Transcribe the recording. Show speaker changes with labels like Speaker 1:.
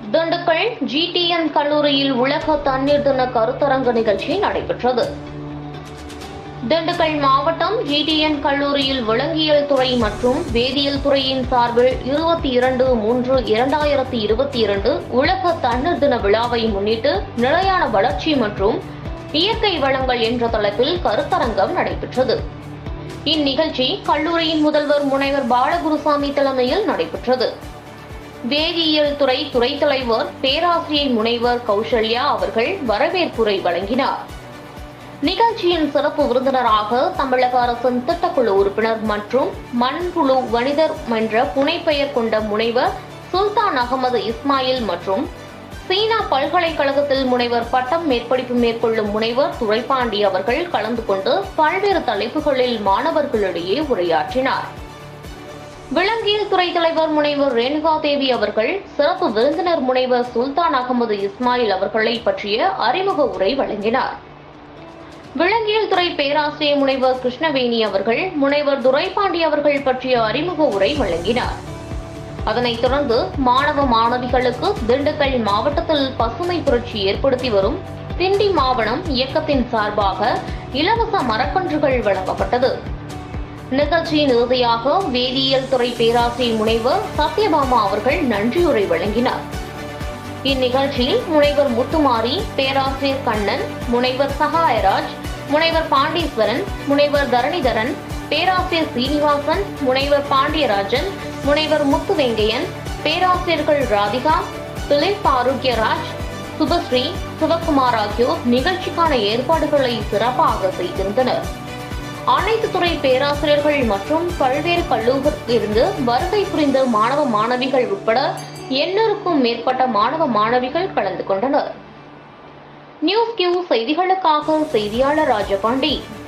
Speaker 1: Dindigul GTN கல்லூரியில் உலக தண்ணீர் தின கருத்தரங்கு நிகழ்ச்சி நடைபெற்றது திண்டுக்கல் மாவட்டம் ஜிடிஎன் கல்லூரியில் விலங்கியல் துறை மற்றும் வேதியியல் துறையின் சார்பில் இருபத்தி இரண்டு மூன்று இரண்டாயிரத்தி இருபத்தி இரண்டு உலக தண்ணீர் தின விழாவை முன்னிட்டு நிலையான வளர்ச்சி மற்றும் இயற்கை வளங்கள் என்ற தலைப்பில் கருத்தரங்கம் நடைபெற்றது இந்நிகழ்ச்சி கல்லூரியின் முதல்வர் முனைவர் பாலகுருசாமி தலைமையில் நடைபெற்றது வேதியியல் துறை துறை தலைவர் பேராசிரியை முனைவர் கௌசல்யா அவர்கள் வரவேற்புரை வழங்கினார் நிகழ்ச்சியின் சிறப்பு விருந்தினராக தமிழக அரசின் திட்டக்குழு உறுப்பினர் மற்றும் மண்புழு வனிதர் என்ற புனைப்பெயர் கொண்ட முனைவர் சுல்தான் அகமது இஸ்மாயில் மற்றும் சீனா பல்கலைக்கழகத்தில் முனைவர் பட்டம் மேற்படிப்பு மேற்கொள்ளும் முனைவர் துரைப்பாண்டி அவர்கள் கலந்து கொண்டு பல்வேறு தலைப்புகளில் மாணவர்களிடையே உரையாற்றினார் விலங்கியல் துறை தலைவர் முனைவர் ரேணுகா தேவி அவர்கள் சிறப்பு விருந்தினர் முனைவர் சுல்தான் அகமது இஸ்மாயில் அவர்களை பற்றிய அறிமுக உரை வழங்கினார் விலங்கியல் துறை பேராசிரியர் முனைவர் கிருஷ்ணவேணி அவர்கள் முனைவர் துரைபாண்டி அவர்கள் பற்றிய அறிமுக உரை வழங்கினார் அதனைத் தொடர்ந்து மாணவ மாணவிகளுக்கு திண்டுக்கல் மாவட்டத்தில் பசுமை புரட்சி ஏற்படுத்தி வரும் திண்டி மாவனம் இயக்கத்தின் சார்பாக இலவச மரக்கன்றுகள் வழங்கப்பட்டது நிகழ்ச்சியின் இறுதியாக வேதியியல் துறை பேராசிரியர் முனைவர் சத்யபாமா அவர்கள் நன்றியுரை வழங்கினார் இந்நிகழ்ச்சியில் முனைவர் முத்துமாரி பேராசிரியர் கண்ணன் முனைவர் சகாயராஜ் முனைவர் பாண்டீஸ்வரன் முனைவர் தரணிதரன் பேராசிரியர் சீனிவாசன் முனைவர் பாண்டியராஜன் முனைவர் முத்துவெங்கையன் பேராசிரியர்கள் ராதிகா பிலிப் ஆரோக்கியராஜ் சுபஸ்ரீ சிவகுமார் ஆகியோர் நிகழ்ச்சிக்கான ஏற்பாடுகளை சிறப்பாக செய்திருந்தனர் அனைத்து துறை பேராசிரியர்கள் மற்றும் பல்வேறு கல்லூரியில் இருந்து வருகை புரிந்த மாணவ மாணவிகள் உட்பட எண்ணூறுக்கும் மேற்பட்ட மாணவ மாணவிகள் கலந்து கொண்டனர் நியூஸ் கியூ செய்திகளுக்காக செய்தியாளர் ராஜபாண்டி